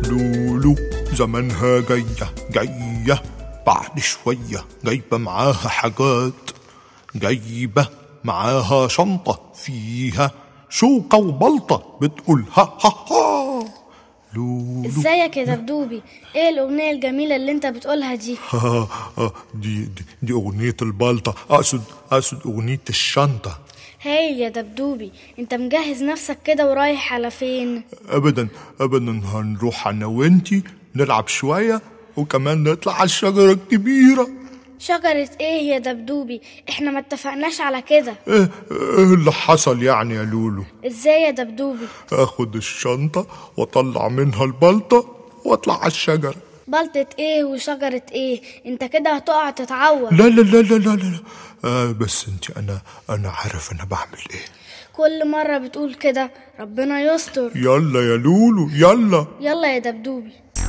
لولو زمانها جاية جاية بعد شوية جايبة معاها حاجات جايبة معاها شنطة فيها شوكة وبلطة بتقول ها ها ها لولو ازيك يا دبدوبي ايه الاغنيه الجميله اللي انت بتقولها دي ها ها دي, دي دي أغنية البلطة أقصد أقصد أغنية الشنطة هاي يا دبدوبي انت مجهز نفسك كده ورايح على فين أبدا أبدا هنروح أنا وإنتي نلعب شوية وكمان نطلع على الشجرة الكبيرة شجره ايه يا دبدوبي احنا ما اتفقناش على كده إيه, إيه اللي حصل يعني يا لولو ازاي يا دبدوبي اخد الشنطة واطلع منها البلطة واطلع على الشجرة بلطة ايه وشجرة ايه انت كده هتقع تتعور لا لا لا لا لا لا آه بس انت انا انا عارف انا بعمل ايه كل مرة بتقول كده ربنا يستر يلا يا لولو يلا يلا يا دبدوبي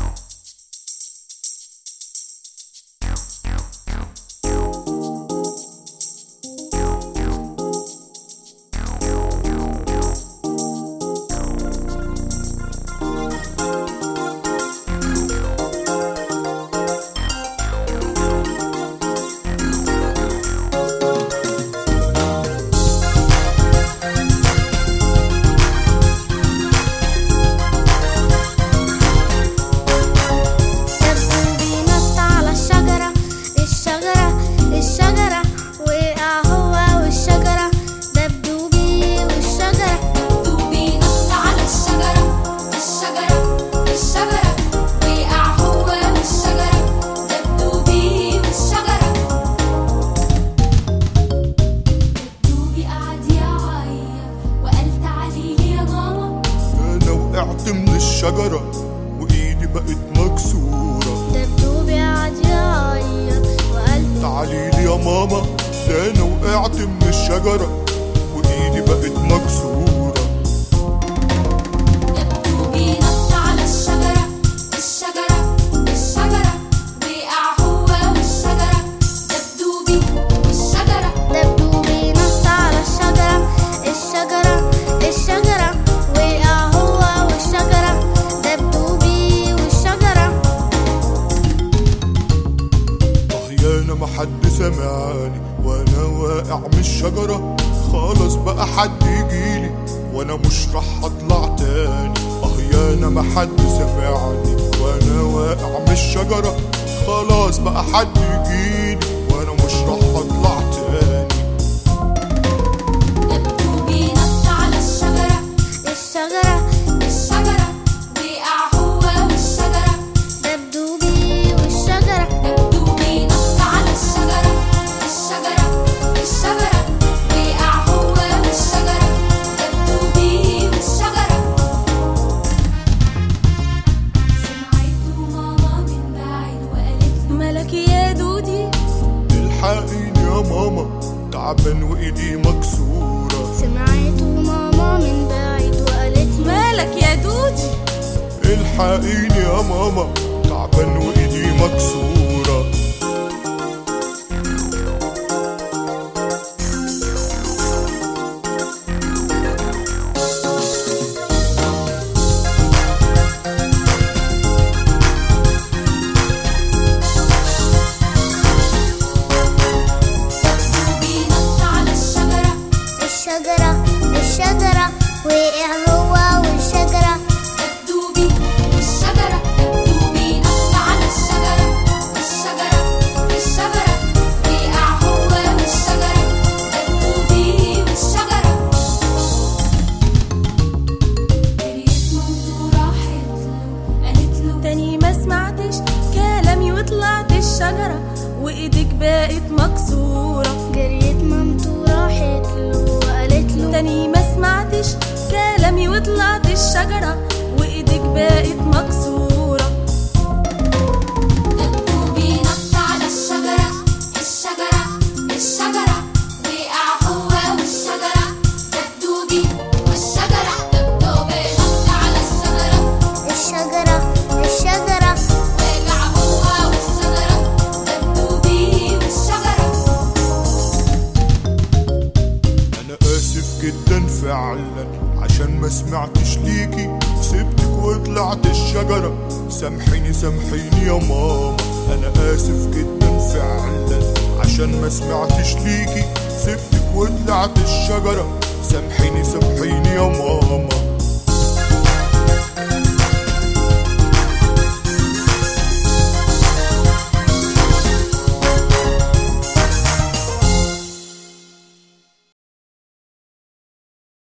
دبدوبي نط على الشجرة الشجرة الشجرة وقع هو والشجرة دبدوبي والشجرة دبدوبي نط على الشجرة الشجرة الشجرة وقع هو والشجرة دبدوبي والشجرة دبدوبي قعد يعيط وقال تعالي يا ماما انا وقعت من الشجرة وايدي بقت مكسورة دبدوبي قعد يعيط وقال تعالي لي يا ماما ده انا وقعت من الشجرة وايدي بقت مكسورة دبدوبي نط على الشجرة الشجرة الشجرة وقع هو والشجرة دبدوبي والشجرة دبدوبي نط على الشجرة الشجرة الشجرة وقع هو والشجرة دبدوبي والشجرة اه يا انا ما حد سمعني وانا واقع من الشجرة خلاص بقى حد يجيلي وانا مش راح اطلع تاني اه يا انا ما حد سمعني وانا واقع من الشجرة خلاص بقى حد يجيلي وانا مش راح اطلع تاني دبدوبي نط على الشجرة الشجرة الشجرة وقع هو والشجرة دبدوبي والشجرة دبدوبي نط على الشجرة الشجرة الشجرة وقع هو والشجرة دبدوبي والشجرة سمعته ماما من بعيد وقالت له مالك يا دودي الحقيني يا ماما تعبان وايدي مكسورة سمعته ماما من بعيد وقالت لي مالك يا دودي الحقيني يا ماما تعبان وايدي مكسورة دبدوبي نط على الشجرة الشجرة الشجرة وقع هو والشجرة دبدوبي والشجرة دبدوبي نط على الشجرة الشجرة الشجرة وقع هو والشجرة دبدوبي والشجرة جريت مامته راحت له قالت له تاني ما سمعتش كلامي وطلعت الشجرة وايدك بقت مكسورة جريت مامته راحت له وقالت له تاني ما سمعتش كلامي وطلعت الشجرة وايدك بقت مكسورة دبدوبي نط على الشجرة الشجرة الشجرة وقع هو والشجرة دبدوبي والشجرة دبدوبي نط على الشجرة الشجرة الشجرة وقع هو والشجرة دبدوبي والشجرة انا اسف جدا فعلا عشان ما سمعتش ليكي سبتك وطلعت الشجرة الشجرة سامحيني سامحيني يا ماما انا اسف جدا فعلا عشان ما سمعتش ليكي سبتك وطلعت الشجرة سامحيني سامحيني يا ماما